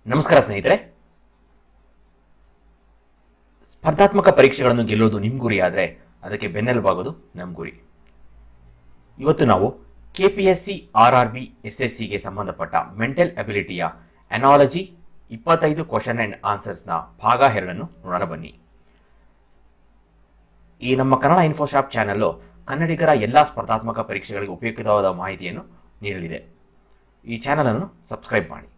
ನಮಸ್ಕಾರ ಸ್ನೇಹಿತರೆ ಸ್ಪರ್ಧಾತ್ಮಕ ಪರೀಕ್ಷೆಗಳನ್ನು ಗೆಲ್ಲೋದು ನಿಮ್ಮ ಗುರಿ ಆದರೆ ಅದಕ್ಕೆ ಬೆನ್ನೆಲುಬಾಗೋದು ನಮ್ಮ ಗುರಿ ಇವತ್ತು ನಾವು K P S C R R B S S ಸಿಗೆ ಸಂಬಂಧಪಟ್ಟ ಮೆಂಟಲ್ ಅಬಿಲಿಟಿಯ ಅನಾಲಜಿ ಇಪ್ಪತ್ತೈದು ಕ್ವಶನ್ ಆ್ಯಂಡ್ ಆನ್ಸರ್ಸ್ನ ಭಾಗ ಎರಡನ್ನು ನೋಡೋಣ ಬನ್ನಿ ಈ ನಮ್ಮ ಕನ್ನಡ ಇನ್ಫೋಶಾಪ್ ಚಾನಲ್ಲು ಕನ್ನಡಿಗರ ಎಲ್ಲ ಸ್ಪರ್ಧಾತ್ಮಕ ಪರೀಕ್ಷೆಗಳಿಗೆ ಉಪಯುಕ್ತವಾದ ಮಾಹಿತಿಯನ್ನು ನೀಡಲಿದೆ ಈ ಚಾನಲನ್ನು ಸಬ್ಸ್ಕ್ರೈಬ್ ಮಾಡಿ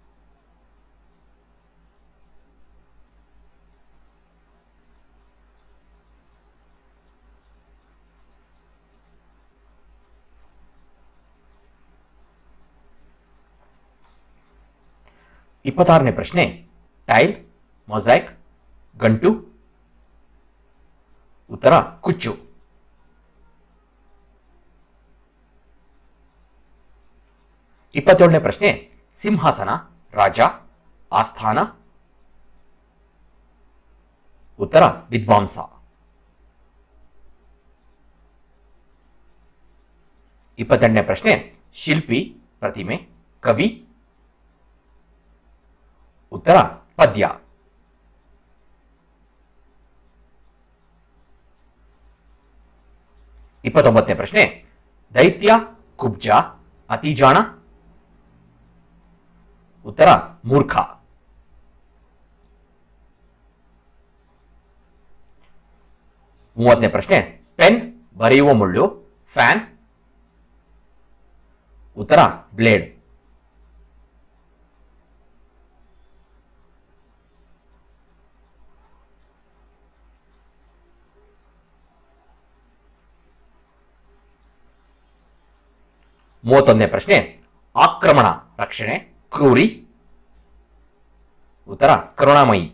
ಇಪ್ಪತ್ತಾರನೇ ಪ್ರಶ್ನೆ ಟೈಲ್ ಮೊಸೈಕ್ ಗಂಟು ಉತ್ತರ ಕುಚ್ಚು ಇಪ್ಪತ್ತೇಳನೇ ಪ್ರಶ್ನೆ ಸಿಂಹಾಸನ ರಾಜ ಆಸ್ಥಾನ ಉತ್ತರ ವಿದ್ವಾಂಸ ಇಪ್ಪತ್ತೆಂಟನೇ ಪ್ರಶ್ನೆ ಶಿಲ್ಪಿ ಪ್ರತಿಮೆ ಕವಿ ಉತ್ತರ ಪದ್ಯ ಇಪ್ಪತ್ತೊಂಬತ್ತನೇ ಪ್ರಶ್ನೆ ದೈತ್ಯ ಕುಬ್ಜ ಅತಿಜಾಣ ಉತ್ತರ ಮೂರ್ಖ ಮೂವತ್ತನೇ ಪ್ರಶ್ನೆ ಪೆನ್ ಬರೆಯುವ ಮುಳ್ಳು ಫ್ಯಾನ್ ಉತ್ತರ ಬ್ಲೇಡ್ ಮೂವತ್ತೊಂದನೇ ಪ್ರಶ್ನೆ ಆಕ್ರಮಣ ರಕ್ಷಣೆ ಕ್ರೂರಿ ಉತ್ತರ ಕರುಣಾಮಯಿ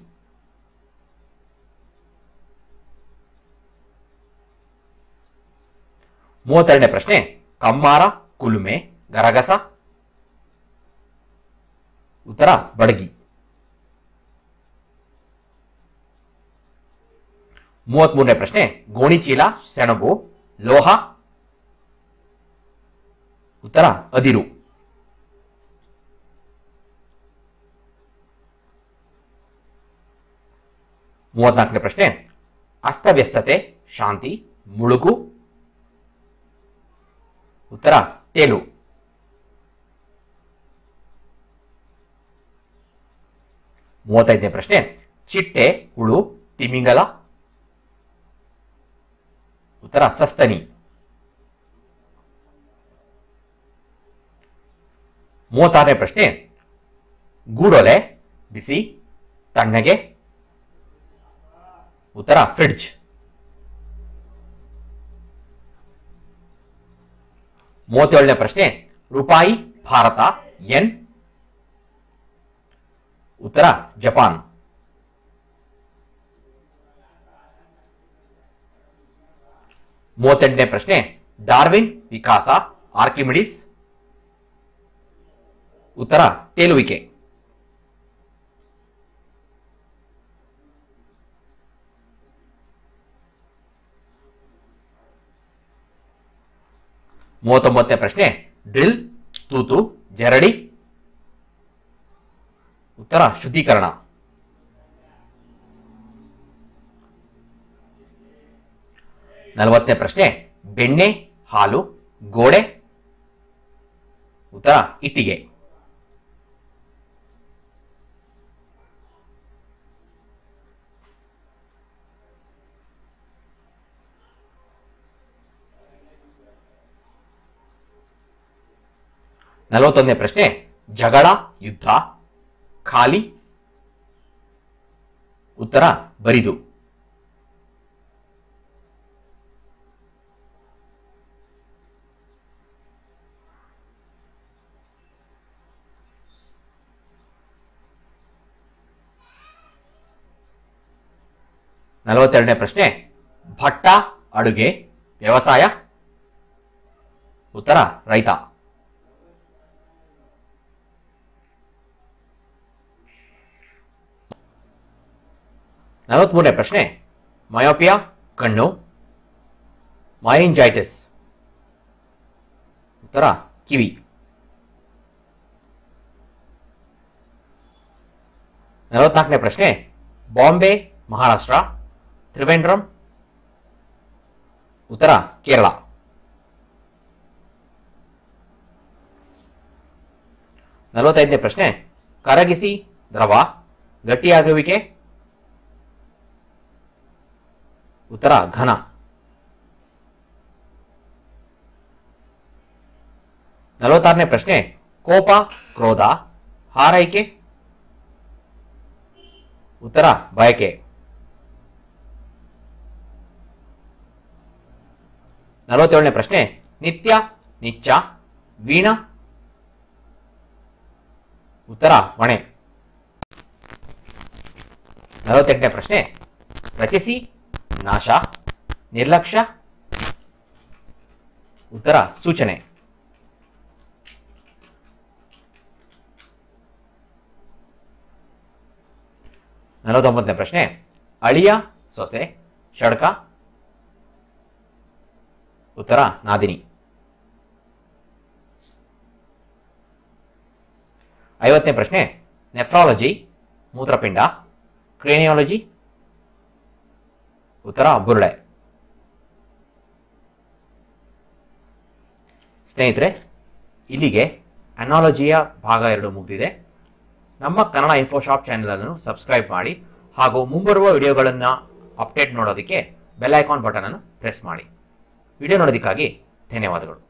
ಮೂವತ್ತೆರಡನೇ ಪ್ರಶ್ನೆ ಕಮ್ಮಾರ ಕುಲುಮೆ ಗರಗಸ ಉತ್ತರ ಬಡಗಿ ಮೂವತ್ಮೂರನೇ ಪ್ರಶ್ನೆ ಗೋಣಿಚೀಲ ಸೆಣಬು ಲೋಹ ಉತ್ತರ ಅದಿರು ಮೂವತ್ನಾಲ್ಕನೇ ಪ್ರಶ್ನೆ ಅಸ್ತವ್ಯಸ್ತತೆ ಶಾಂತಿ ಮುಳುಗು ಉತ್ತರ ತೇಲು ಮೂವತ್ತೈದನೇ ಪ್ರಶ್ನೆ ಚಿಟ್ಟೆ ಹುಳು ತಿಮಿಂಗಲ ಉತ್ತರ ಸಸ್ತನಿ ಮೂವತ್ತಾರನೇ ಪ್ರಶ್ನೆ ಗೂಡೊಲೆ ಬಿಸಿ ತಣ್ಣಗೆ ಉತ್ತರ ಫ್ರಿಡ್ಜ್ ಮೂವತ್ತೇಳನೇ ಪ್ರಶ್ನೆ ರೂಪಾಯಿ ಭಾರತ ಎನ್ ಉತ್ತರ ಜಪಾನ್ ಮೂವತ್ತೆಂಟನೇ ಪ್ರಶ್ನೆ ಡಾರ್ವಿನ್ ವಿಕಾಸ ಆರ್ಕಿಮಿಡಿಸ್ ಉತ್ತರ ತೇಲುವಿಕೆ ಮೂವತ್ತೊಂಬತ್ತನೇ ಪ್ರಶ್ನೆ ಡ್ರಿಲ್ ತೂತು ಜರಡಿ ಉತ್ತರ ಶುದ್ಧೀಕರಣ ನಲವತ್ತನೇ ಪ್ರಶ್ನೆ ಬೆಣ್ಣೆ ಹಾಲು ಗೋಡೆ ಉತ್ತರ ಇಟ್ಟಿಗೆ ನಲವತ್ತೊಂದನೇ ಪ್ರಶ್ನೆ ಜಗಳ ಯುದ್ಧ ಖಾಲಿ ಉತ್ತರ ಬರಿದು ನಲವತ್ತೆರಡನೇ ಪ್ರಶ್ನೆ ಭಟ್ಟ ಅಡುಗೆ ವ್ಯವಸಾಯ ಉತ್ತರ ರೈತ ನಲವತ್ಮೂರನೇ ಪ್ರಶ್ನೆ ಮಯೋಪಿಯಾ ಕಣ್ಣು ಮೈಂಜೈಟಿಸ್ ಉತ್ತರ ಕಿವಿ ನಲವತ್ನಾಲ್ಕನೇ ಪ್ರಶ್ನೆ ಬಾಂಬೆ ಮಹಾರಾಷ್ಟ್ರ ತ್ರಿವೇಂದ್ರಂ ಉತ್ತರ ಕೇರಳ ನಲವತ್ತೈದನೇ ಪ್ರಶ್ನೆ ಕರಗಿಸಿ ದ್ರವ ಗಟ್ಟಿಯಾಗುವಿಕೆ ಉತ್ತರ ಘನ ನಲವತ್ತಾರನೇ ಪ್ರಶ್ನೆ ಕೋಪ ಕ್ರೋಧ ಹಾರೈಕೆ ಉತ್ತರ ಬಯಕೆ ನಲವತ್ತೇಳನೇ ಪ್ರಶ್ನೆ ನಿತ್ಯ ನಿಚ್ಚ ವೀಣ ಉತ್ತರ ಹೊಣೆ ನಲವತ್ತೆಂಟನೇ ಪ್ರಶ್ನೆ ರಚಿಸಿ ನಾಶ ನಿರ್ಲಕ್ಷ್ಯ ಉತ್ತರ ಸೂಚನೆ ನಲವತ್ತೊಂಬತ್ತನೇ ಪ್ರಶ್ನೆ ಅಳಿಯ ಸೊಸೆ ಷಡ್ಕ ಉತ್ತರ ನಾದಿನಿ ಐವತ್ತನೇ ಪ್ರಶ್ನೆ ನೆಫ್ರಾಲಜಿ ಮೂತ್ರಪಿಂಡ ಕ್ರೇನಿಯಾಲಜಿ ಉತ್ತರ ಬುರುಡೆ ಸ್ನೇಹಿತರೆ ಇಲ್ಲಿಗೆ ಅನಾಲಜಿಯ ಭಾಗ ಎರಡು ಮುಗಿದಿದೆ ನಮ್ಮ ಕನ್ನಡ ಇನ್ಫೋಶಾಪ್ ಚಾನೆಲನ್ನು ಸಬ್ಸ್ಕ್ರೈಬ್ ಮಾಡಿ ಹಾಗೂ ಮುಂಬರುವ ವಿಡಿಯೋಗಳನ್ನು ಅಪ್ಡೇಟ್ ನೋಡೋದಕ್ಕೆ ಬೆಲ್ ಐಕಾನ್ ಬಟನನ್ನು ಪ್ರೆಸ್ ಮಾಡಿ ವಿಡಿಯೋ ನೋಡೋದಕ್ಕಾಗಿ ಧನ್ಯವಾದಗಳು